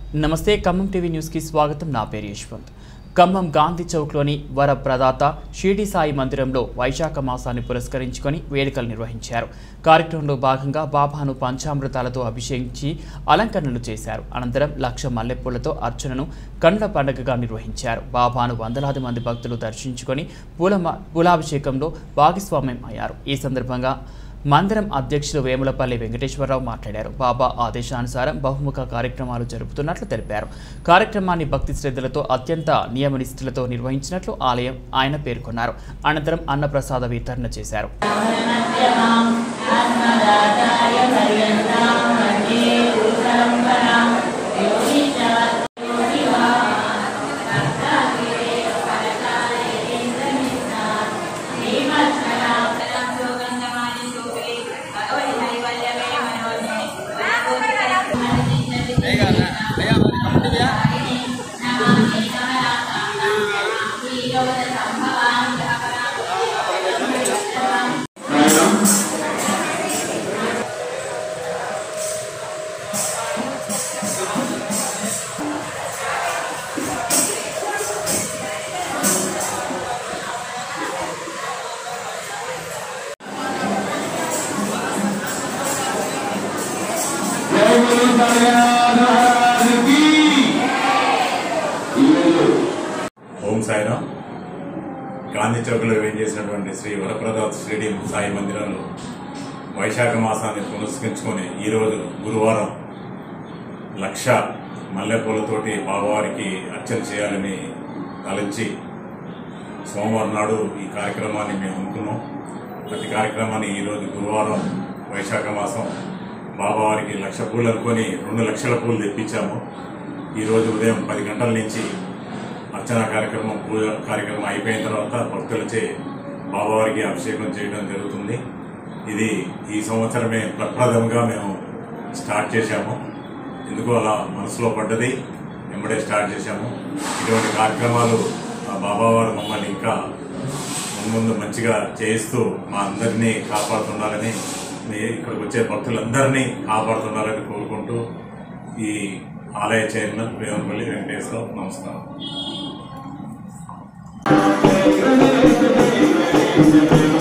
నమస్తే ఖమ్మం టీవీ న్యూస్కి స్వాగతం నా పేరు యశ్వంత్ ఖమ్మం గాంధీ చౌక్లోని వర ప్రదాత షిరిడి సాయి మందిరంలో వైశాఖ మాసాన్ని పురస్కరించుకొని వేడుకలు నిర్వహించారు కార్యక్రమంలో భాగంగా బాబాను పంచామృతాలతో అభిషేకించి అలంకరణలు చేశారు అనంతరం లక్ష మల్లెపూలతో అర్చనను కండ్ల పండుగగా నిర్వహించారు బాబాను వందలాది మంది భక్తులు దర్శించుకొని పూల పూలాభిషేకంలో భాగస్వామ్యం అయ్యారు ఈ సందర్భంగా మందిరం అధ్యక్షులు వేములపల్లి వెంకటేశ్వరరావు మాట్లాడారు బాబా ఆదేశానుసారం బహుముఖ కార్యక్రమాలు జరుపుతున్నట్లు తెలిపారు కార్యక్రమాన్ని భక్తి శ్రద్ధలతో అత్యంత నియమనిష్ఠులతో నిర్వహించినట్లు ఆలయం ఆయన పేర్కొన్నారు అనంతరం అన్నప్రసాద వితరణ చేశారు ఓం సాయిరామ్ గాంధీ చౌక్లో వేయించేసినటువంటి శ్రీ వరప్రదాత్ స్టేడియం సాయి మందిరంలో వైశాఖ మాసాన్ని పునస్కరించుకొని ఈరోజు గురువారం లక్ష మల్లెపూలతోటి బాబావారికి అర్చన చేయాలని తలంచి సోమవారం నాడు ఈ కార్యక్రమాన్ని మేము అనుకున్నాం ప్రతి కార్యక్రమాన్ని ఈరోజు గురువారం వైశాఖ మాసం బాబావారికి లక్ష పూలు అనుకొని రెండు లక్షల పూలు తెప్పించాము ఈరోజు ఉదయం పది గంటల నుంచి అర్చన కార్యక్రమం పూజ కార్యక్రమం అయిపోయిన తర్వాత భక్తులచే బాబావారికి అభిషేకం చేయడం జరుగుతుంది ఇది ఈ సంవత్సరమే ప్రప్రథంగా మేము స్టార్ట్ చేశాము ఎందుకు అలా మనసులో పడ్డది వెంబడే స్టార్ట్ చేశాము ఇటువంటి కార్యక్రమాలు ఆ బాబావారు మమ్మల్ని ఇంకా ముందు మంచిగా చేయిస్తూ మా అందరినీ కాపాడుతుండాలని మీ ఇక్కడికి వచ్చే భక్తులందరినీ కాపాడుతుండాలని కోరుకుంటూ ఈ ఆలయ చైర్మన్ వేమపల్లి వెంకటేశ్వరరావు నమస్కారం Thank